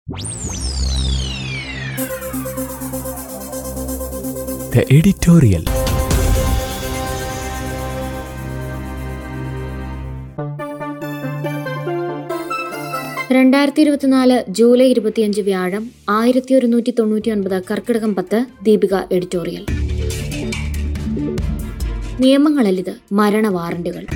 The editorial. രണ്ടായിരത്തി ഇരുപത്തിനാല് July ഇരുപത്തിയഞ്ച് വ്യാഴം ആയിരത്തി ഒരുന്നൂറ്റി തൊണ്ണൂറ്റി ഒൻപത് കർക്കിടകം പത്ത് ദീപിക എഡിറ്റോറിയൽ നിയമങ്ങളല്ലിത് മരണ വാറണ്ടുകൾ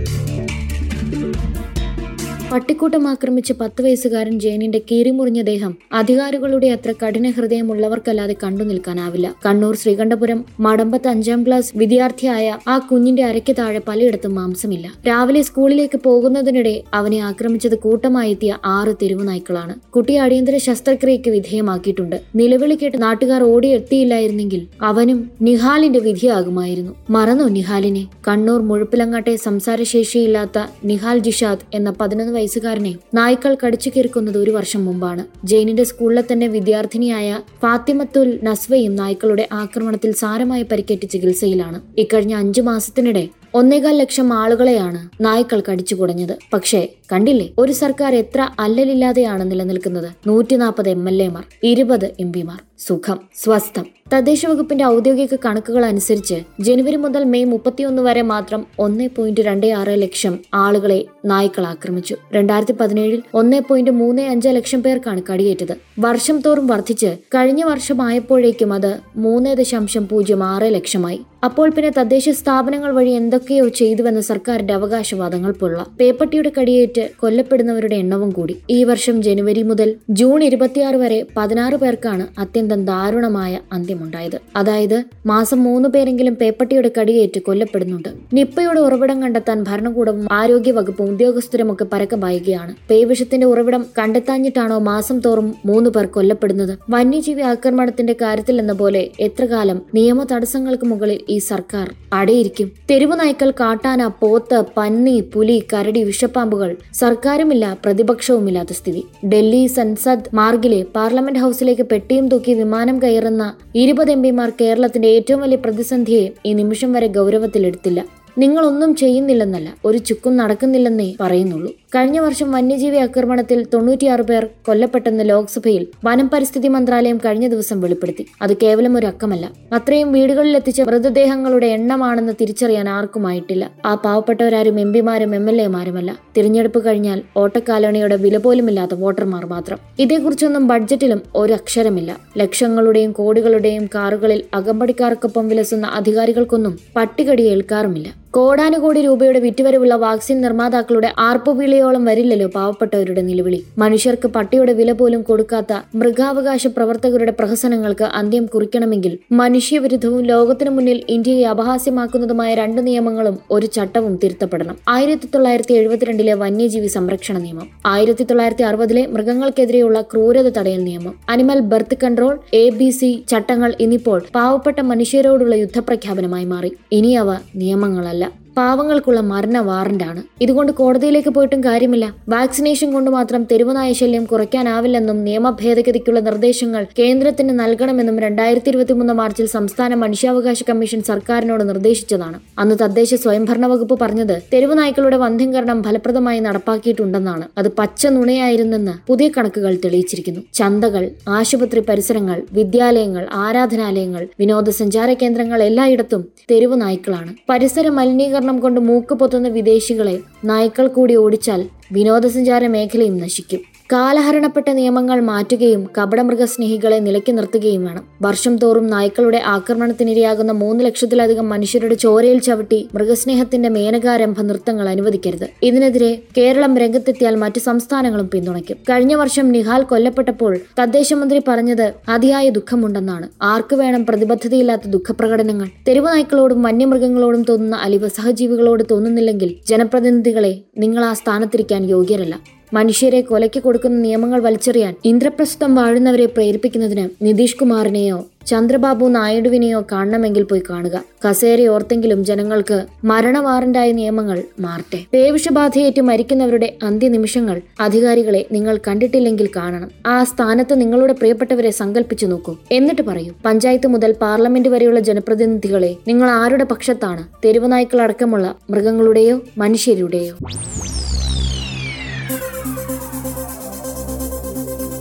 പട്ടിക്കൂട്ടം ആക്രമിച്ച പത്ത് വയസ്സുകാരൻ ജയനിന്റെ കീറിമുറിഞ്ഞ ദേഹം അധികാരികളുടെ അത്ര കഠിന ഹൃദയമുള്ളവർക്കല്ലാതെ കണ്ടു നിൽക്കാനാവില്ല കണ്ണൂർ ശ്രീകണ്ഠപുരം മടമ്പത്ത് അഞ്ചാം ക്ലാസ് വിദ്യാർത്ഥിയായ ആ കുഞ്ഞിന്റെ അരയ്ക്ക് താഴെ പലയിടത്തും മാംസമില്ല രാവിലെ സ്കൂളിലേക്ക് പോകുന്നതിനിടെ അവനെ ആക്രമിച്ചത് കൂട്ടമായി എത്തിയ ആറ് തെരുവു നായ്ക്കളാണ് കുട്ടിയെ അടിയന്തര ശസ്ത്രക്രിയയ്ക്ക് വിധേയമാക്കിയിട്ടുണ്ട് നിലവിളി കേട്ട് നാട്ടുകാർ ഓടിയെത്തിയില്ലായിരുന്നെങ്കിൽ അവനും നിഹാലിന്റെ വിധിയാകുമായിരുന്നു മറന്നു നിഹാലിനെ കണ്ണൂർ മുഴുപ്പിലങ്ങാട്ടെ സംസാരശേഷിയില്ലാത്ത നിഹാൽ ജിഷാദ് എന്ന പതിനൊന്ന് വയസ്സുകാരനെ നായ്ക്കൾ കടിച്ചു കീർക്കുന്നത് ഒരു വർഷം മുമ്പാണ് ജെയിനിന്റെ സ്കൂളിലെ തന്നെ വിദ്യാർത്ഥിനിയായ ഫാത്തിമത്തുൽ നസ്വയും നായ്ക്കളുടെ ആക്രമണത്തിൽ സാരമായി പരിക്കേറ്റ് ചികിത്സയിലാണ് ഇക്കഴിഞ്ഞ അഞ്ചു മാസത്തിനിടെ ഒന്നേകാൽ ലക്ഷം ആളുകളെയാണ് നായ്ക്കൾ കടിച്ചു കുടഞ്ഞത് പക്ഷേ കണ്ടില്ലേ ഒരു സർക്കാർ എത്ര അല്ലലില്ലാതെയാണ് നിലനിൽക്കുന്നത് നൂറ്റി നാൽപ്പത് എം എൽ എമാർ ഇരുപത് എം പിമാർ സുഖം സ്വസ്ഥം തദ്ദേശ വകുപ്പിന്റെ ഔദ്യോഗിക കണക്കുകൾ അനുസരിച്ച് ജനുവരി മുതൽ മെയ് മുപ്പത്തിയൊന്ന് വരെ മാത്രം ഒന്നേ പോയിന്റ് രണ്ട് ആറ് ലക്ഷം ആളുകളെ നായ്ക്കൾ ആക്രമിച്ചു രണ്ടായിരത്തി പതിനേഴിൽ ഒന്നേ പോയിന്റ് മൂന്ന് അഞ്ച് ലക്ഷം പേർക്കാണ് കടിയേറ്റത് വർഷം തോറും വർദ്ധിച്ച് കഴിഞ്ഞ വർഷമായപ്പോഴേക്കും അത് മൂന്ന് ദശാംശം പൂജ്യം ആറ് ലക്ഷമായി അപ്പോൾ പിന്നെ തദ്ദേശ സ്ഥാപനങ്ങൾ വഴി എന്തൊക്കെയോ ചെയ്തുവെന്ന സർക്കാരിന്റെ അവകാശവാദങ്ങൾ പൊള്ള പേപ്പട്ടിയുടെ കടിയേറ്റ് കൊല്ലപ്പെടുന്നവരുടെ എണ്ണവും കൂടി ഈ വർഷം ജനുവരി മുതൽ ജൂൺ ഇരുപത്തിയാറ് വരെ പതിനാറ് പേർക്കാണ് അത്യന്തം ദാരുണമായ അന്ത്യമുണ്ടായത് അതായത് മാസം മൂന്ന് പേരെങ്കിലും പേപ്പട്ടിയുടെ കടിയേറ്റ് കൊല്ലപ്പെടുന്നുണ്ട് നിപ്പയുടെ ഉറവിടം കണ്ടെത്താൻ ഭരണകൂടവും ആരോഗ്യ വകുപ്പും ഉദ്യോഗസ്ഥരുമൊക്കെ പരക്കം പായുകയാണ് പേവിഷത്തിന്റെ ഉറവിടം കണ്ടെത്താഞ്ഞിട്ടാണോ മാസം തോറും മൂന്ന് പേർ കൊല്ലപ്പെടുന്നത് വന്യജീവി ആക്രമണത്തിന്റെ കാര്യത്തിൽ എന്ന പോലെ എത്ര കാലം നിയമ തടസ്സങ്ങൾക്ക് മുകളിൽ ഈ സർക്കാർ അടയിരിക്കും തെരുവു നായ്ക്കൾ കാട്ടാന പോത്ത് പന്നി പുലി കരടി വിഷപ്പാമ്പുകൾ സർക്കാരുമില്ല പ്രതിപക്ഷവുമില്ലാത്ത സ്ഥിതി ഡൽഹി സൻസദ് മാർഗിലെ പാർലമെന്റ് ഹൌസിലേക്ക് പെട്ടിയും തൂക്കി വിമാനം കയറുന്ന ഇരുപത് എം പിമാർ കേരളത്തിന്റെ ഏറ്റവും വലിയ പ്രതിസന്ധിയെ ഈ നിമിഷം വരെ ഗൗരവത്തിലെടുത്തില്ല നിങ്ങളൊന്നും ചെയ്യുന്നില്ലെന്നല്ല ഒരു ചുക്കും നടക്കുന്നില്ലെന്നേ പറയുന്നുള്ളൂ കഴിഞ്ഞ വർഷം വന്യജീവി ആക്രമണത്തിൽ തൊണ്ണൂറ്റിയാറ് പേർ കൊല്ലപ്പെട്ടെന്ന് ലോക്സഭയിൽ വനം പരിസ്ഥിതി മന്ത്രാലയം കഴിഞ്ഞ ദിവസം വെളിപ്പെടുത്തി അത് കേവലം ഒരു അക്കമല്ല അത്രയും വീടുകളിൽ എത്തിച്ച മൃതദേഹങ്ങളുടെ എണ്ണമാണെന്ന് തിരിച്ചറിയാൻ ആർക്കുമായിട്ടില്ല ആ പാവപ്പെട്ടവരാരും എം പിമാരും എം എൽ എമാരുമല്ല തിരഞ്ഞെടുപ്പ് കഴിഞ്ഞാൽ ഓട്ടക്കാലോണിയുടെ വില പോലുമില്ലാത്ത വോട്ടർമാർ മാത്രം ഇതേക്കുറിച്ചൊന്നും ബഡ്ജറ്റിലും ഒരു അക്ഷരമില്ല ലക്ഷങ്ങളുടെയും കോടികളുടെയും കാറുകളിൽ അകമ്പടിക്കാർക്കൊപ്പം വിലസുന്ന അധികാരികൾക്കൊന്നും പട്ടികടി ഏൽക്കാറുമില്ല കോടാനുകോടി രൂപയുടെ വിറ്റുവരവുള്ള വാക്സിൻ നിർമ്മാതാക്കളുടെ ആർപ്പുവിളിയോളം വരില്ലല്ലോ പാവപ്പെട്ടവരുടെ നിലവിളി മനുഷ്യർക്ക് പട്ടിയുടെ വില പോലും കൊടുക്കാത്ത മൃഗാവകാശ പ്രവർത്തകരുടെ പ്രഹസനങ്ങൾക്ക് അന്ത്യം കുറിക്കണമെങ്കിൽ മനുഷ്യവിരുദ്ധവും ലോകത്തിനു മുന്നിൽ ഇന്ത്യയെ അപഹാസ്യമാക്കുന്നതുമായ രണ്ട് നിയമങ്ങളും ഒരു ചട്ടവും തിരുത്തപ്പെടണം ആയിരത്തി തൊള്ളായിരത്തി എഴുപത്തിരണ്ടിലെ വന്യജീവി സംരക്ഷണ നിയമം ആയിരത്തി തൊള്ളായിരത്തി അറുപതിലെ മൃഗങ്ങൾക്കെതിരെയുള്ള ക്രൂരത തടയൽ നിയമം animal birth control A B C ചട്ടങ്ങൾ ഇന്നിപ്പോൾ പാവപ്പെട്ട മനുഷ്യരോടുള്ള യുദ്ധപ്രഖ്യാപനമായി മാറി ഇനി അവ നിയമങ്ങളല്ല പാവങ്ങൾക്കുള്ള മരണ വാറന്റാണ് ഇതുകൊണ്ട് കോടതിയിലേക്ക് പോയിട്ടും കാര്യമില്ല വാക്സിനേഷൻ കൊണ്ട് മാത്രം തെരുവുനായ ശല്യം കുറയ്ക്കാനാവില്ലെന്നും നിയമ ഭേദഗതിക്കുള്ള നിർദ്ദേശങ്ങൾ കേന്ദ്രത്തിന് നൽകണമെന്നും രണ്ടായിരത്തി ഇരുപത്തിമൂന്ന് മാർച്ചിൽ സംസ്ഥാന മനുഷ്യാവകാശ കമ്മീഷൻ സർക്കാരിനോട് നിർദ്ദേശിച്ചതാണ് അന്ന് തദ്ദേശ സ്വയംഭരണ വകുപ്പ് പറഞ്ഞത് തെരുവുനായ്ക്കളുടെ വന്ധ്യംകരണം ഫലപ്രദമായി നടപ്പാക്കിയിട്ടുണ്ടെന്നാണ് അത് പച്ച നുണയായിരുന്നെന്ന് പുതിയ കണക്കുകൾ തെളിയിച്ചിരിക്കുന്നു ചന്തകൾ ആശുപത്രി പരിസരങ്ങൾ വിദ്യാലയങ്ങൾ ആരാധനാലയങ്ങൾ വിനോദസഞ്ചാര കേന്ദ്രങ്ങൾ എല്ലായിടത്തും തെരുവു നായ്ക്കളാണ് പരിസര മലിനീകരണം കൊണ്ട് മൂക്ക് പൊത്തുന്ന വിദേശികളെ നായ്ക്കൾ കൂടി ഓടിച്ചാൽ വിനോദസഞ്ചാര മേഖലയും നശിക്കും കാലഹരണപ്പെട്ട നിയമങ്ങൾ മാറ്റുകയും കപടമൃഗസ്നേഹികളെ നിലയ്ക്ക് നിർത്തുകയും വേണം വർഷം തോറും നായ്ക്കളുടെ ആക്രമണത്തിനിരയാകുന്ന മൂന്ന് ലക്ഷത്തിലധികം മനുഷ്യരുടെ ചോരയിൽ ചവിട്ടി മൃഗസ്നേഹത്തിന്റെ മേനകാരംഭ നൃത്തങ്ങൾ അനുവദിക്കരുത് ഇതിനെതിരെ കേരളം രംഗത്തെത്തിയാൽ മറ്റു സംസ്ഥാനങ്ങളും പിന്തുണയ്ക്കും കഴിഞ്ഞ വർഷം നിഹാൽ കൊല്ലപ്പെട്ടപ്പോൾ തദ്ദേശമന്ത്രി പറഞ്ഞത് അതിയായ ദുഃഖമുണ്ടെന്നാണ് ആർക്ക് വേണം പ്രതിബദ്ധതയില്ലാത്ത ദുഃഖപ്രകടനങ്ങൾ തെരുവ് നായ്ക്കളോടും വന്യമൃഗങ്ങളോടും തോന്നുന്ന അലിവ് സഹജീവികളോട് തോന്നുന്നില്ലെങ്കിൽ ജനപ്രതിനിധികളെ നിങ്ങൾ ആ സ്ഥാനത്തിരിക്കാൻ യോഗ്യരല്ല മനുഷ്യരെ കൊലയ്ക്ക് കൊടുക്കുന്ന നിയമങ്ങൾ വലിച്ചെറിയാൻ ഇന്ദ്രപ്രസ്ഥം വാഴുന്നവരെ പ്രേരിപ്പിക്കുന്നതിന് നിതീഷ് കുമാറിനെയോ ചന്ദ്രബാബു നായിഡുവിനെയോ കാണണമെങ്കിൽ പോയി കാണുക കസേരയോർത്തെങ്കിലും ജനങ്ങൾക്ക് മരണവാറന്റായ നിയമങ്ങൾ മാറട്ടെ പേവിഷബാധയേറ്റ് മരിക്കുന്നവരുടെ അന്ത്യനിമിഷങ്ങൾ അധികാരികളെ നിങ്ങൾ കണ്ടിട്ടില്ലെങ്കിൽ കാണണം ആ സ്ഥാനത്ത് നിങ്ങളുടെ പ്രിയപ്പെട്ടവരെ സങ്കല്പിച്ചു നോക്കൂ എന്നിട്ട് പറയൂ പഞ്ചായത്ത് മുതൽ പാർലമെന്റ് വരെയുള്ള ജനപ്രതിനിധികളെ നിങ്ങൾ ആരുടെ പക്ഷത്താണ് തെരുവുനായ്ക്കളടക്കമുള്ള മൃഗങ്ങളുടെയോ മനുഷ്യരുടെയോ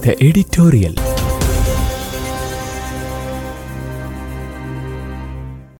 The editorial.